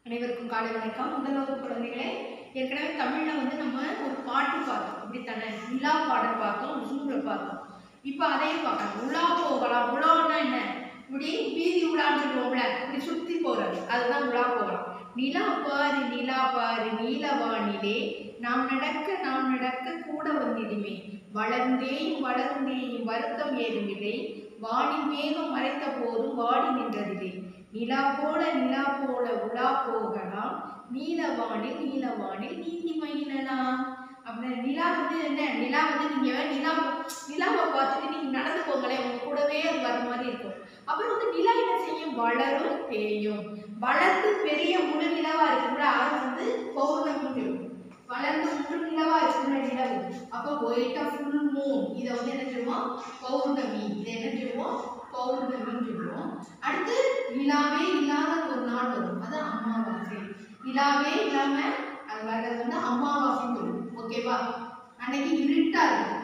அனைவருக்கும் காலை வணக்கம் முதல் வகுப்பு குழந்தைகளே ஏற்கனவே தமிழில் வந்து நம்ம ஒரு பாட்டு பார்த்தோம் அப்படித்தானே நிலா பாடல் பார்த்தோம் ஜூமில் பார்த்தோம் இப்போ அதையும் பார்க்கலாம் உலா போகலாம் உலான்னா என்ன இப்படி வீதி உலான்னு சொல்லுவோம்ல இப்படி சுற்றி போகிறது அதுதான் உலா போகலாம் நிலா பாரு நிலா பாரு நீலவானிலே நாம் நடக்க நாம் நடக்க கூட வந்திடுமே வளர்ந்தேயும் வளர்ந்தேயும் வருத்தம் ஏதுமில்லை வானில் மேகம் மறைத்த போதும் வாடி நின்றதில்லை நிலா போல நிலா போல உலா போகலாம் நீலவானில் நீலவானில் நீந்தி மயிலலாம் அப்படின்னு நிலா வந்து என்ன நிலா வந்து நீங்க நிலா நிலாவை பார்த்துட்டு நீங்க நடந்து போங்களேன் உங்க கூடவே அது வர மாதிரி இருக்கும் அப்புறம் வந்து நிலா என்ன செய்யும் வளரும் தேயும் வளர்ந்து பெரிய முழு நிலவா இருக்கும்ல அது வந்து பௌர்ணமின்னு சொல்லுவோம் வளர்ந்து முழு நிலவா இருக்கும்ல நிலவு அப்போ ஒயிட்டா ஃபுல் மூன் இதை வந்து என்ன சொல்லுவோம் பௌர்ணமி இதை என்ன சொல்லுவோம் பௌர்ணமின்னு சொல்லுவோம் அடுத்து நிலாவே இல்லாத ஒரு நாள் வரும் அது அமாவாசை நிலாவே இல்லாம அது வர்றது வந்து அமாவாசைன்னு சொல்லுவோம் ஓகேவா அன்னைக்கு இருட்டா இருக்கும்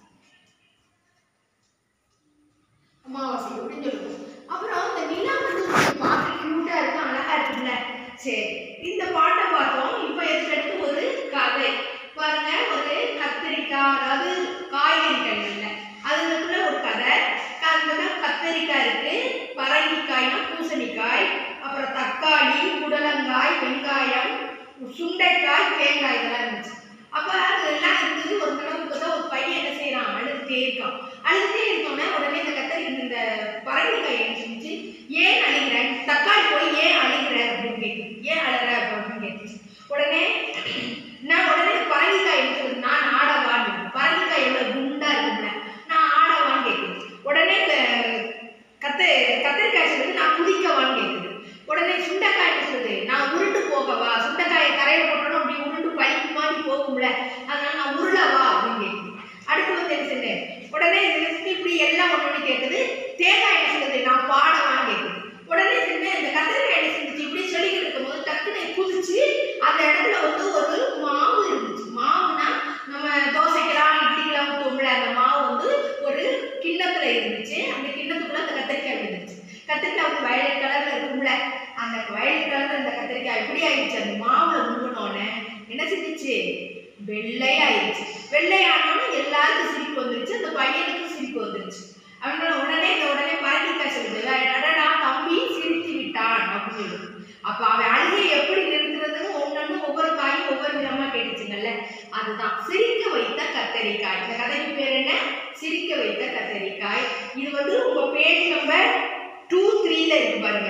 அமாவாசை அப்படின்னு சொல்லுவோம் அப்புறம் இந்த நிலா வந்து பார்க்க கியூட்டா இருக்கு அழகா இருக்குல்ல சரி இந்த பாட்டை பார்த்தோம் இப்போ இதுக்கு அடுத்து ஒரு கதை பாருங்க ஒரு கத்திரிக்காய் அதாவது காய்கறிகள் இல்லை அதுக்குள்ள ஒரு கதை அதுல கத்திரிக்காய் இருக்கு பரங்கிக்காய்னா பூசணிக்காய் அப்புறம் தக்காளி புடலங்காய் வெங்காயம் சுண்டைக்காய் தேங்காய் இதெல்லாம் இருந்துச்சு அப்ப அதெல்லாம் இருந்தது ஒரு தடவை தான் ஒரு பையன் என்ன செய்யறான் அழுதுட்டே இருக்கான் அழுதுட்டே இருக்கோன்னே உடனே இந்த கத்தரி இந்த பரங்கிக்காய் என்ன செஞ்சு ஏன் அழுகிற தக்காளி போய் ஏன் அழுகிற அப்படின்னு கேட்குது ஏன் அழுகிற அப்படின்னு கேட்டுச்சு உடனே நான் உடனே பரங்கிக்காய் என்ன சொல்லுது நான் ஆடவான்னு பரங்கிக்காய் எவ்வளவு குண்டா இருக்குல்ல நான் ஆடவான்னு கேட்குது உடனே இந்த கத்து கத்திரிக்காய் சொல்லுது நான் குதிக்கவான்னு கேட்குது உடனே சுண்டைக்காய் என்ன சொல்லுது நான் உருண்டு போகவா சுண்டைக்காயை கரையில போட்டோம் அப்படி உருண்டு பழிக்கு மாதிரி போகும்ல அதனால நான் உருளவா அப்படின்னு கேட்குது அடுத்து வந்து என்ன சொல்லுது உடனே இது வந்து இப்படி எல்லாம் ஒன்று ஒன்று கேட்குது தேங்காய் என்ன சொல்லுது நான் பாடவான்னு கேட்குது உடனே என்ன இந்த கத்திரிக்காய் என்ன செஞ்சுச்சு இப்படி சொல்லிக்கிட்டு இருக்கும்போது டக்குன்னு குதிச்சு அந்த இடத்துல வந்து ஒரு மாவு இருந்துச்சு மாவுனா நம்ம தோசைக்கெல்லாம் இட்லிக்கெல்லாம் ஊற்றுவோம்ல அந்த மாவு வந்து ஒரு கிண்ணத்துல இருந்துச்சு அந்த கிண்ணத்துக்குள்ள அந்த கத்திரிக்காய் இருந்துச்சு கத்திரிக்காய் வந்து வயலட் கலர்ல இருக்கும்ல அந்த வயலட் கலர்ல இந்த கத்திரிக்காய் எப்படி ஆயிடுச்சு அந்த மாவுல முங்கினோடனே என்ன செஞ்சுச்சு வெள்ளையாயிருச்சு வெள்ளையானோன்னு எல்லாருக்கும் சிரிப்பு வந்துருச்சு அந்த பையனுக்கும் சிரிப்பு வந்துருச்சு அவனோட உடனே இந்த உடனே பரங்கிக்காய் சொல்லுது அடடா தம்பி சிரித்து விட்டான் அப்படின்னு சொல்லுது அப்ப அவன் அழுகை எப்படி நிறுத்துறதுன்னு ஒன்னொன்னு ஒவ்வொரு காயும் ஒவ்வொரு விதமா கேட்டுச்சுங்கல்ல அதுதான் சிரிக்க வைத்த கத்தரிக்காய் இந்த கதைக்கு பேர் என்ன சிரிக்க வைத்த கத்தரிக்காய் இது வந்து உங்க பேஜ் நம்பர் டூ த்ரீல இருக்கு பாருங்க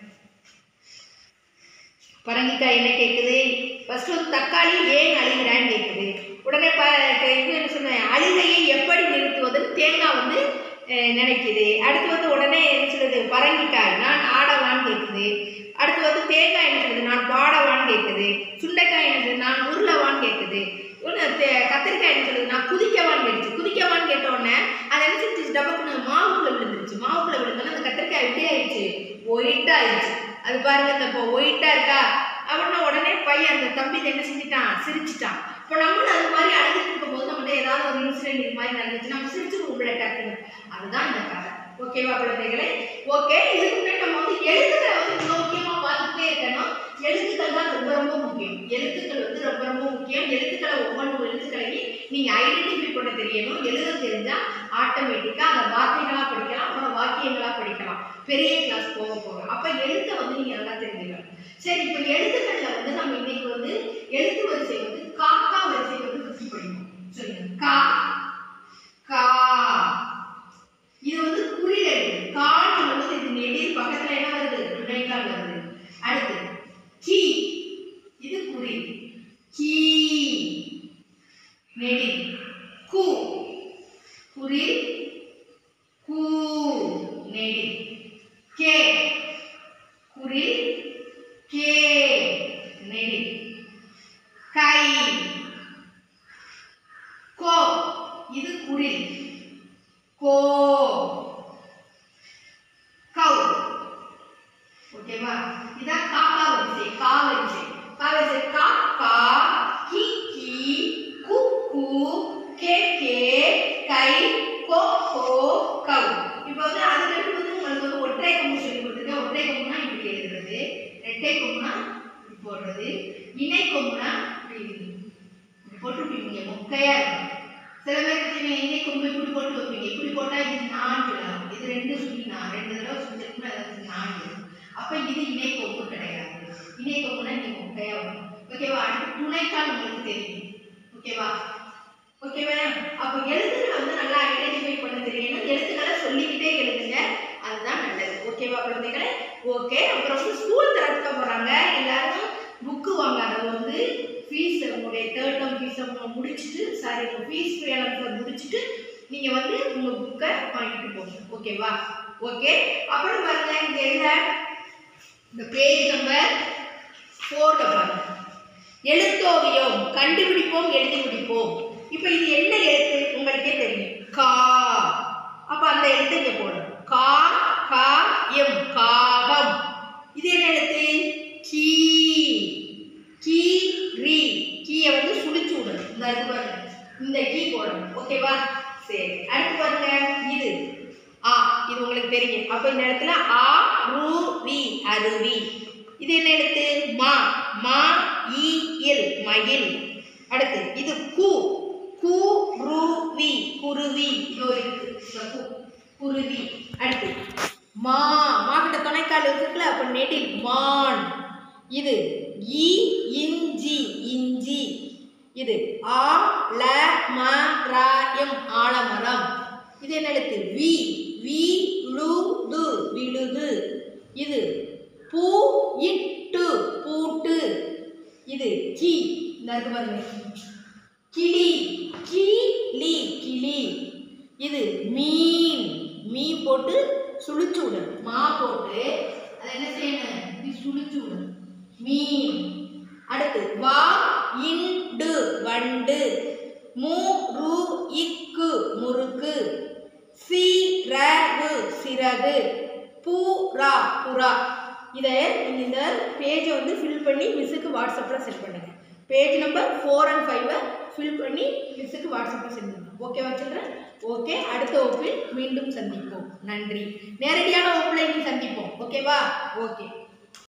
பரங்கிக்காய் என்ன கேட்குது ஃபர்ஸ்ட் வந்து தக்காளி ஏன் அழுகிறான்னு கேட்குது உடனே ப இது என்ன சொன்னேன் அழுகையை எப்படி நிறுத்துவதுன்னு தேங்காய் வந்து அஹ், நினைக்குது அடுத்து வந்து உடனே என்ன சொல்லுது பரங்கிக்காய் நான் ஆடவான்னு கேட்குது அடுத்து வந்து தேங்காய் என்ன சொல்லுது நான் பாடவான்னு கேட்குது சுண்டைக்காய் என்ன சொல்லுது நான் உருளவான்னு கேட்குது ஒன்று கத்திரிக்காய் என்ன சொல்லுது நான் குதிக்கவான்னு கேட்டுச்சு குதிக்கவான்னு கேட்டோடனே அதை என்ன செஞ்சு டபக்குன்னு மாவுக்குள்ள விழுந்துருச்சு மாவுக்குள்ள விழுந்தோன்னே அந்த கத்திரிக்காய் எப்படி ஆயிடுச்சு ஒயிட்டா ஆயிடுச்சு அது பாருங்க இந்த இப்போ ஒயிட்டா இருக்கா அவன உடனே பையன் அந்த தம்பி இதை என்ன செஞ்சுட்டான் சிரிச்சிட்டான் இப்போ நம்மளும் அது மாதிரி அழுதுட்டு இருக்கும்போது நம்ம ஏதாவது ஒரு இன்சிடென்ட் இது மாதிரி நடந்துச்சு நம்ம சிரிச்சுருவோம்ல டக்குன்னு அதுதான் இந்த கதை ஓகேவா குழந்தைகளே ஓகே இதுக்கு முன்னாடி நம்ம வந்து எழுத்துக்களை வந்து மிக முக்கியமாக பார்த்துட்டே இருக்கணும் எழுத்துக்கள் தான் ரொம்ப ரொம்ப முக்கியம் எழுத்துக்கள் வந்து ரொம்ப ரொம்ப முக்கியம் எழுத்துக்களை ஒவ்வொரு எழுத்துக்களையும் நீங்கள் ஐடென்டிஃபை பண்ண தெரியணும் எழுத தெரிஞ்சா ஆட்டோமேட்டிக்காக அதை வார்த்தைகளாக படிக்கலாம் அப்புறம் வாக்கியங்களாக படிக்கலாம் பெரிய கிளாஸ் போக போக அப்போ எழுத்தை வந்து நீங்கள் நல்லா தெரிஞ்சுக்கணும் சரி இப்போ எழுத்துக்கள்ல வந்து நம்ம இன்னைக்கு வந்து எழுத்து வரிசை வந்து காக்கா வரிசை வந்து ஃபஸ்ட் படிக்கணும் சொல்லுங்க கா கா இது வந்து குறில் எழுத்து கான்னு சொல்லும்போது இது நெடில் பக்கத்துல என்ன வருது துணைக்கால் வருது அடுத்து கி இது குறில் கீ நெடில் கு குறில் கூ நெடில் கே குறில் கே நெடில் கை கோ இது குறில் கோ கௌ ஓகேவா இதான் காக்கா வரிசை கா வரிசை கா வரிசை கா கா கி கி கு கு கே கே கை கோ போடுறது இணை கொம்புனா இப்படி இப்படி போட்டுருப்பீங்க மொக்கையா இருக்கும் சில பேர் பார்த்தீங்கன்னா இணை கொம்பு இப்படி போட்டு வைப்பீங்க இப்படி போட்டா இது நான் சொல்லலாம் இது ரெண்டு சுழி நான் ரெண்டு தடவை சுத்தணும்னா அது நான் வரும் அப்ப இது இணை கொம்பு கிடையாது இணை கொம்புனா நீங்க மொக்கையா வரும் ஓகேவா அடுத்து துணைக்கால் உங்களுக்கு தெரியும் ஓகேவா ஓகேவா அப்போ எழுத்துக்களை வந்து நல்லா ஐடென்டிஃபை பண்ண தெரியணும் எழுத்துக்களை சொல்லிக்கிட்டே எழுதுங்க அதுதான் நல்லது ஓகேவா குழந்தைகளே ஓகே அப்புறம் வந்து ஸ்கூல் திறக்க போறாங்க எல்லாரும் புக்கு வாங்காத வந்து ஃபீஸ் உங்களுடைய தேர்ட் டேர்ம் ஃபீஸை முடிச்சுட்டு சாரி உங்கள் ஃபீஸ் பேலன்ஸை முடிச்சுட்டு நீங்கள் வந்து உங்கள் புக்கை வாங்கிட்டு போங்க ஓகேவா ஓகே அப்புறம் பாருங்க இங்க என்ன இந்த பேஜ் நம்பர் ஃபோர்ல பாருங்க எழுத்தோவியம் கண்டுபிடிப்போம் எழுதி முடிப்போம் இப்போ இது என்ன எழுத்து உங்களுக்கே தெரியும் கா அப்ப அந்த எழுத்து இங்க போடணும் கா கா எம் காகம் இது என்ன எழுத்து கீ கீ ரீ கீயை வந்து சுழிச்சு விடணும் இந்த இது பாருங்க இந்த கீ போடணும் ஓகேவா சரி அடுத்து பாருங்க இது ஆ இது உங்களுக்கு தெரியும் அப்ப இந்த இடத்துல ஆ ரு வி அருவி இது என்ன எழுத்து மா மா இ இல் மயில் அடுத்து இது கு கு ரு வி குருவி இது ஒரு இருக்கு இந்த கு குருவி அடுத்து மா மாக்கிட்ட துணைக்கால் இருக்குல்ல அப்ப நெடில் மான் இது இ இஞ்சி இஞ்சி இது ஆ ல ம ர எம் ஆலமரம் இது என்ன எழுத்து வி வி லு து விழுது இது பூ இட்டு பூட்டு இது கி இந்த இருக்கு பாருங்க கிளி கிளி கிளி இது மீன் மீன் போட்டு சுழிச்சு விடணும் மா போட்டு அதை என்ன செய்யணும் இப்படி சுழிச்சு விடணும் மீன் அடுத்து வா இண்டு வண்டு மு ரு இக்கு முறுக்கு சிறகு சிறகு பூரா புறா இதை நீங்கள் இந்த பேஜை வந்து ஃபில் பண்ணி மிஸ்ஸுக்கு வாட்ஸ்அப்பில் சென்ட் பண்ணுங்கள் பேஜ் நம்பர் ஃபோர் அண்ட் ஃபைவை ஃபில் பண்ணி மிஸ்ஸுக்கு வாட்ஸ்அப்பில் சென்ட் பண்ணுங்கள் ஓகேவா சில்ட்ரன் ஓகே அடுத்த வகுப்பில் மீண்டும் சந்திப்போம் நன்றி நேரடியான வகுப்பில் இனி சந்திப்போம் ஓகேவா ஓகே